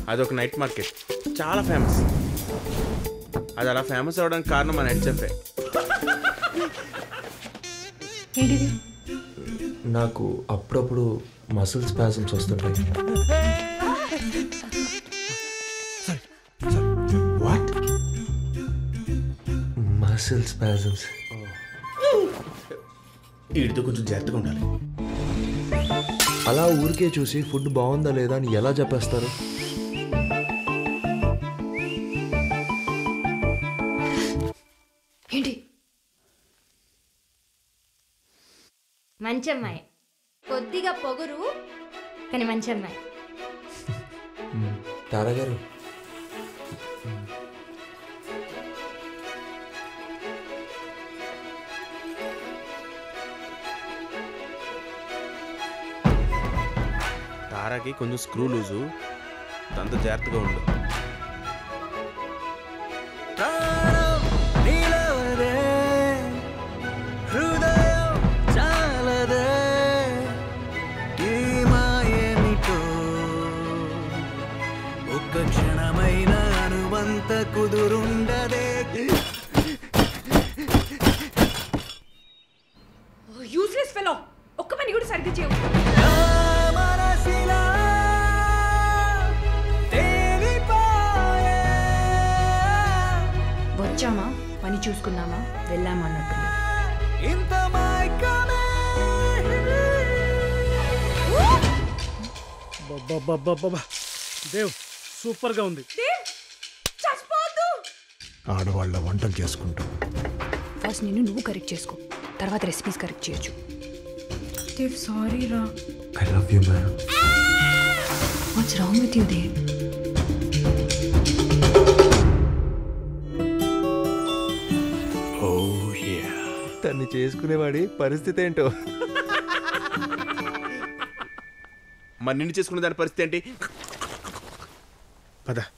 అదొక night market చాలా famous అది అలా ఫేమస్ అవడానికి కారణం మా నైట్ చెఫే ఏంటిది నాకు అప్పుడప్పుడు మసిల్ స్పాజమ్స్ వస్తుంటాయి వాట్ మసిల్ స్పాజమ్స్ వీడితో కొంచెం జాగ్రత్తగా ఉండాలి అలా ఊరికే చూసి ఫుడ్ బాగుందా లేదా అని ఎలా చెప్పేస్తారు ఏంటి మంచి అమ్మాయి కొద్దిగా పొగురు కానీ మంచి అమ్మాయి తారా గారు తారాకి కొంచెం స్క్రూ లూజు దాంతో జాగ్రత్తగా ఉండు హృదయం చాలదే ఈ మాయేమిటో ఒక్క క్షణమైన అనువంత కుదురుండదే యూస్లెస్ ఫెలో ఒక్క పని కూడా సరిగ్గా చేయవు నా మనసిలా తేలిపోయే వచ్చామా పని చూసుకున్నామా వెళ్ళామా అన్నట్టుంది ఇంత మైకమే బాబా దేవ్ సూపర్గా ఉంది ఆడవాళ్ళ వంటలు చేసుకుంటాం ఫస్ట్ నిన్ను నువ్వు కరెక్ట్ చేసుకో తర్వాత రెసిపీస్ కరెక్ట్ చేయొచ్చు దేవ్ సారీ రా I love you ma'am what's wrong with you Dev oh yeah తన్ని చేసుకునేవాడి పరిస్థితి ఏంటో మరి నిన్ను చేసుకున్న దాని పరిస్థితి ఏంటి పద